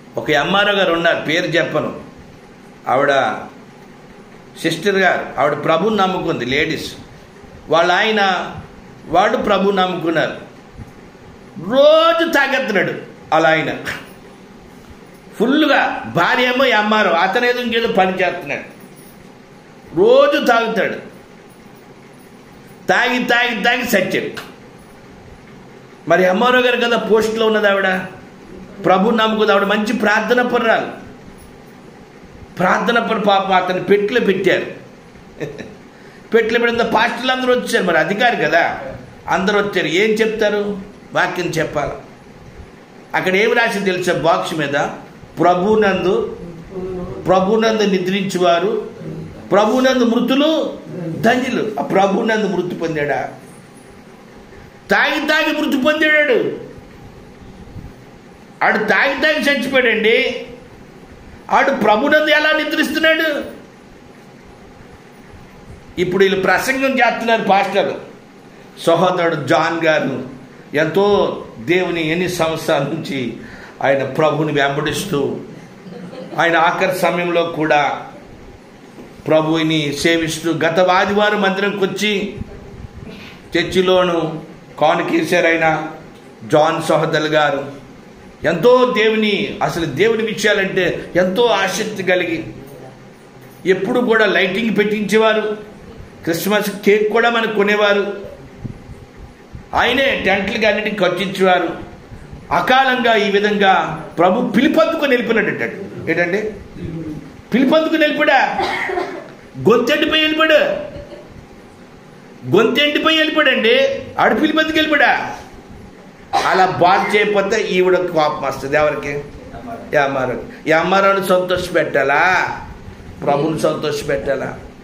ఒక ఎంఆర్ఓ గారు ఉన్నారు పేరు చెప్పను ఆవిడ సిస్టర్ గారు ఆవిడ ప్రభుని నమ్ముకుంది లేడీస్ వాళ్ళ ఆయన వాడు ప్రభు నమ్ముకున్నారు రోజు తాగెత్తున్నాడు అలా ఆయన ఫుల్గా భార్య ఏమో ఎంఆర్ఓ అతనేదో ఇంకేదో పని చేస్తున్నాడు రోజు తాగుతాడు తాగి తాగి తాగి సచ్చాడు మరి ఎంఆర్ఓ గారు కదా పోస్ట్లో ఉన్నది ఆవిడ ప్రభు నమ్ముకుంది ఆవిడ మంచి ప్రార్థన పర్రాలు ప్రార్థన పరు పాపం అతను పెట్లు పెట్టారు పెట్లు పెట్టిన పాస్టర్లు అందరూ వచ్చారు మరి అధికారి కదా అందరూ వచ్చారు ఏం చెప్తారు వాక్యం చెప్పాలి అక్కడ ఏమి రాసి తెలుసా బాక్స్ మీద ప్రభునందు ప్రభునందు నిద్రించువారు ప్రభునందు మృతులు ధన్యులు ఆ ప్రభునందు మృతి పొందాడా తాగి తాగి మృతి పొందాడు ఆడు తాగి తాగి చచ్చిపోయాడండి ఆడు ప్రభునందు ఎలా నిద్రిస్తున్నాడు ఇప్పుడు వీళ్ళు ప్రసంగం చేస్తున్నారు పాస్టర్ సహోదరుడు జాన్ గారు ఎంతో దేవుని ఎన్ని సంవత్సరాల నుంచి ఆయన ప్రభుని వెంబడిస్తూ ఆయన ఆఖరి సమయంలో కూడా ప్రభువుని సేవిస్తూ గత ఆదివారం మందిరంకి వచ్చి చర్చిలోను కానుకీశారు ఆయన జాన్ సహోదరు గారు ఎంతో దేవుని అసలు దేవుని విషయాలంటే ఎంతో ఆసక్తి కలిగి ఎప్పుడు కూడా లైటింగ్ పెట్టించేవారు క్రిస్మస్ కేక్ కూడా మనకు కొనేవారు ఆయనే టెంట్లకి అన్నిటికి ఖర్చించేవారు అకాలంగా ఈ విధంగా ప్రభు పిలిపందుకు నిలిపినాడు ఏంటంటే పిలిపందుకు నిలిపాడా గొంతెండిపోయి వెళ్ళిపోయాడు గొంతెండిపోయి వెళ్ళిపోయాడండి ఆడు పిలిపందుకు వెళ్ళిపోయా అలా బాధ చేయకపోతే ఈవిడ కోపం వస్తుంది ఎవరికి ఈ అమ్మారు ఈ అమ్మారాన్ని సంతోష పెట్టాలా ప్రభుని సంతోష పెట్టాలా